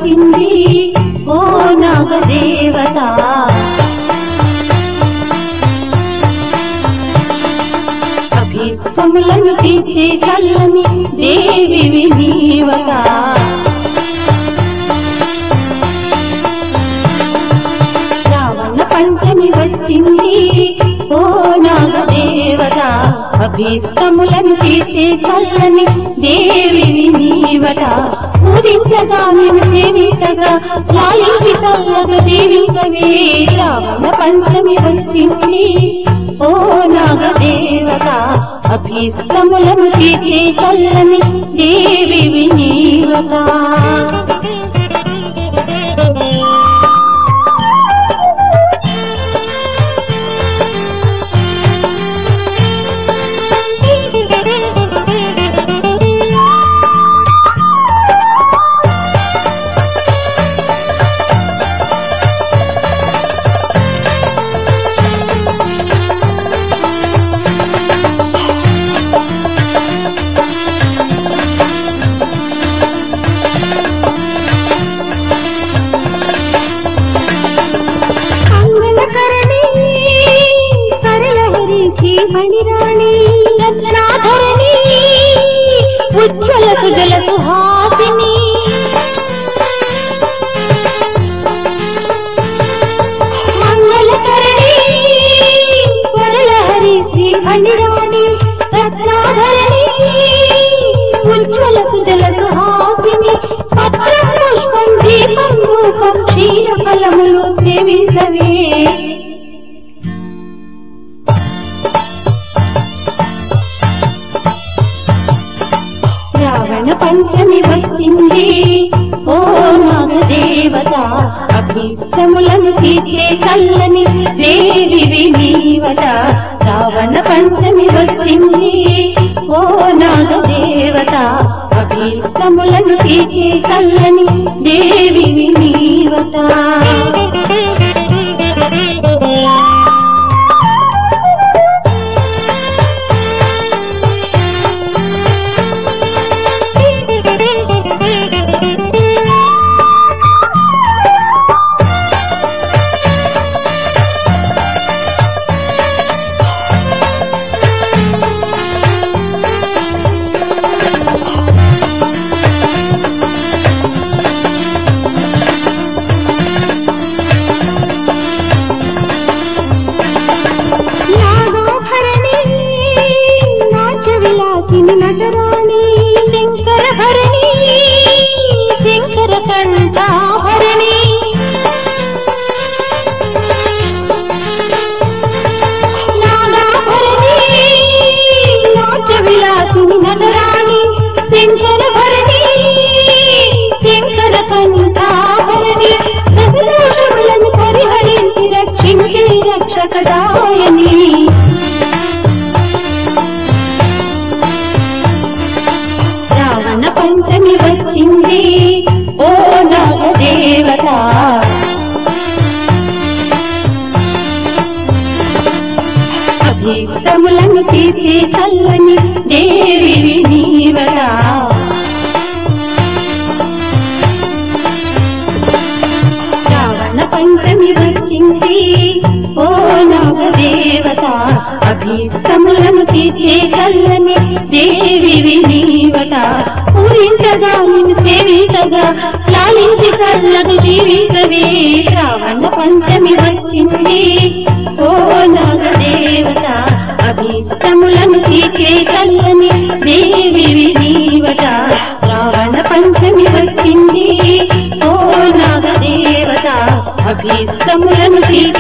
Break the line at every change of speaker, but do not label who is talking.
వచ్చింది ఓ నాగదేవత అభీష్టములను తీర్చే చల్లని దేవి నీవత శ్రావణ పంచమి వచ్చింది ఓ నాగదేవత అభీష్టములను తీర్చే చల్లని దేవి నీవట పూజించగా నేను సేవించగా లాలించి చల్లగా దీవించవే శ్రావణ పంచమి వచ్చింది ఓ నాగదేవత అభీష్టములను తీర్చే చల్లని దేవి నీవత మంగళకరణి సరళహరి శ్రీమణిరాణి రత్నాధరణి ఉజ్వల సుజల సుహాసిని మంగళకరణి సరళహరి శ్రీమణిరాణి రత్నాధరణి ఉజ్వల సుజల సుహాసిని పత్రం పుష్పం దీపం రూపం క్షీర ఫలములు సేవించవే శ్రావణ పంచమి వచ్చింది ఓ నాగదేవత అభీష్టములను తీర్చే చల్లని దేవి నీవత శ్రావణ పంచమి వచ్చింది ఓ నాగదేవత అభీష్టములను తీర్చే చల్లని దేవి నీవత నాగాభరణి నాట్య విలాసిని నటరాణి శంకర భరణి శంకర కంఠాభరణి నాగాభరణి నాట్య విలాసిని నటరాణి శంకర భరణి శంకర కంఠాభరణి దశదోషములను పరిహరించి రక్షించే రక్షకదాయని శ్రావణ పంచమి వచ్చింది ఓ నాగదేవత అభీష్టములను తీర్చే చల్లని దేవి నీవత శ్రావణ పంచమి వచ్చింది ఓ నాగదేవత అభీష్టములను తీర్చే చల్లని దేవి నీవత పూరించగా నిన్ను సేవించగా లాలించి చల్లగా జీవించవే శ్రావణ పంచమి వచ్చింది ఓ నాగదేవత అభీష్టములను తీర్చే చల్లని దేవి నీవత శ్రావణ పంచమి వచ్చింది ఓ నాగదేవత అభీష్టములను తీర్చే